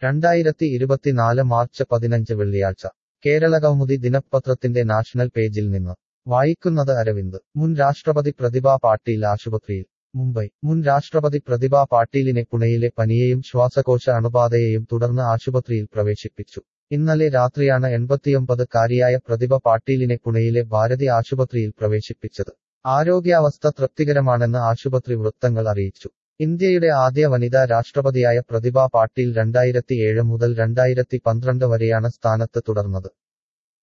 രണ്ടായിരത്തി ഇരുപത്തിനാല് മാർച്ച് പതിനഞ്ച് വെള്ളിയാഴ്ച കേരള കൗമുദി ദിനപത്രത്തിന്റെ നാഷണൽ പേജിൽ നിന്ന് വായിക്കുന്നത് അരവിന്ദ് മുൻ രാഷ്ട്രപതി പ്രതിഭാ പാട്ടീൽ ആശുപത്രിയിൽ മുംബൈ മുൻ രാഷ്ട്രപതി പ്രതിഭാ പാട്ടീലിനെ പുണെയിലെ പനിയെയും ശ്വാസകോശ അണുബാധയെയും തുടർന്ന് ആശുപത്രിയിൽ പ്രവേശിപ്പിച്ചു ഇന്നലെ രാത്രിയാണ് എൺപത്തിയൊമ്പത് കാരിയായ പ്രതിഭ പാട്ടീലിനെ പുണെയിലെ ഭാരതി ആശുപത്രിയിൽ പ്രവേശിപ്പിച്ചത് ആരോഗ്യാവസ്ഥ തൃപ്തികരമാണെന്ന് ആശുപത്രി വൃത്തങ്ങൾ അറിയിച്ചു ഇന്ത്യയുടെ ആദ്യ വനിതാ രാഷ്ട്രപതിയായ പ്രതിഭ പാട്ടീൽ രണ്ടായിരത്തിയേഴ് മുതൽ രണ്ടായിരത്തി പന്ത്രണ്ട് വരെയാണ് സ്ഥാനത്ത് തുടർന്നത്